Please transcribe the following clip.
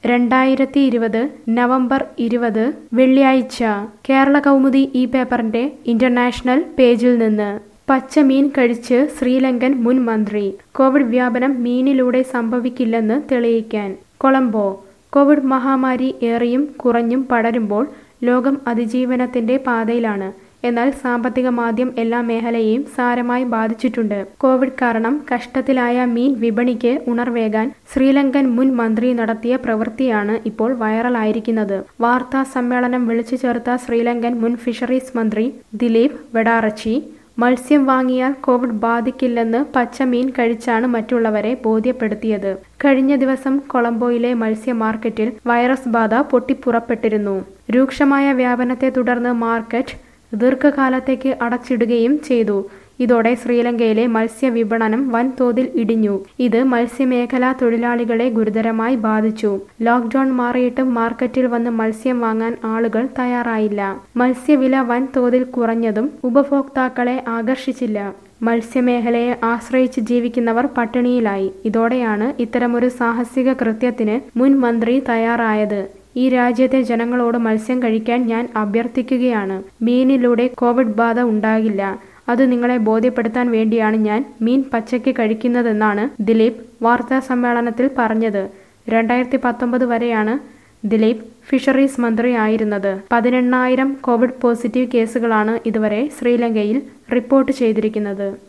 രണ്ടായിരത്തി ഇരുപത് നവംബർ ഇരുപത് വെള്ളിയാഴ്ച കേരള കൗമുദി ഈ പേപ്പറിന്റെ ഇന്റർനാഷണൽ പേജിൽ നിന്ന് പച്ചമീൻ കഴിച്ച് ശ്രീലങ്കൻ മുൻ മന്ത്രി കോവിഡ് വ്യാപനം മീനിലൂടെ സംഭവിക്കില്ലെന്ന് തെളിയിക്കാൻ കൊളംബോ കോവിഡ് മഹാമാരി ഏറിയും കുറഞ്ഞും പടരുമ്പോൾ ലോകം അതിജീവനത്തിന്റെ പാതയിലാണ് എന്നാൽ സാമ്പത്തിക മാന്ദ്യം എല്ലാ മേഖലയെയും സാരമായി ബാധിച്ചിട്ടുണ്ട് കോവിഡ് കാരണം കഷ്ടത്തിലായ മീൻ വിപണിക്ക് ഉണർവേകാൻ ശ്രീലങ്കൻ മുൻ മന്ത്രി നടത്തിയ പ്രവൃത്തിയാണ് ഇപ്പോൾ വൈറലായിരിക്കുന്നത് വാർത്താ സമ്മേളനം വിളിച്ചു ചേർത്ത ശ്രീലങ്കൻ മുൻ ഫിഷറീസ് മന്ത്രി ദിലീപ് വെഡാറച്ചി മത്സ്യം വാങ്ങിയാൽ കോവിഡ് ബാധിക്കില്ലെന്ന് പച്ചമീൻ കഴിച്ചാണ് മറ്റുള്ളവരെ ബോധ്യപ്പെടുത്തിയത് കഴിഞ്ഞ ദിവസം കൊളംബോയിലെ മത്സ്യ മാർക്കറ്റിൽ വൈറസ് ബാധ പൊട്ടിപ്പുറപ്പെട്ടിരുന്നു രൂക്ഷമായ വ്യാപനത്തെ തുടർന്ന് മാർക്കറ്റ് ദീർഘകാലത്തേക്ക് അടച്ചിടുകയും ചെയ്തു ഇതോടെ ശ്രീലങ്കയിലെ മത്സ്യ വിപണനം വൻതോതിൽ ഇടിഞ്ഞു ഇത് മത്സ്യമേഖലാ തൊഴിലാളികളെ ഗുരുതരമായി ബാധിച്ചു ലോക്ക്ഡൌൺ മാറിയിട്ടും മാർക്കറ്റിൽ വന്ന് മത്സ്യം വാങ്ങാൻ ആളുകൾ തയ്യാറായില്ല മത്സ്യവില വൻതോതിൽ കുറഞ്ഞതും ഉപഭോക്താക്കളെ ആകർഷിച്ചില്ല മത്സ്യമേഖലയെ ആശ്രയിച്ച് ജീവിക്കുന്നവർ പട്ടിണിയിലായി ഇതോടെയാണ് ഇത്തരമൊരു സാഹസിക കൃത്യത്തിന് മുൻ മന്ത്രി തയ്യാറായത് ഈ രാജ്യത്തെ ജനങ്ങളോട് മത്സ്യം കഴിക്കാൻ ഞാൻ അഭ്യർത്ഥിക്കുകയാണ് മീനിലൂടെ കോവിഡ് ബാധ ഉണ്ടാകില്ല അത് നിങ്ങളെ ബോധ്യപ്പെടുത്താൻ വേണ്ടിയാണ് ഞാൻ മീൻ പച്ചയ്ക്ക് കഴിക്കുന്നതെന്നാണ് ദിലീപ് വാർത്താ സമ്മേളനത്തിൽ പറഞ്ഞത് രണ്ടായിരത്തി പത്തൊമ്പത് വരെയാണ് ദിലീപ് ഫിഷറീസ് മന്ത്രി ആയിരുന്നത് പതിനെണ്ണായിരം കോവിഡ് പോസിറ്റീവ് കേസുകളാണ് ഇതുവരെ ശ്രീലങ്കയിൽ റിപ്പോർട്ട് ചെയ്തിരിക്കുന്നത്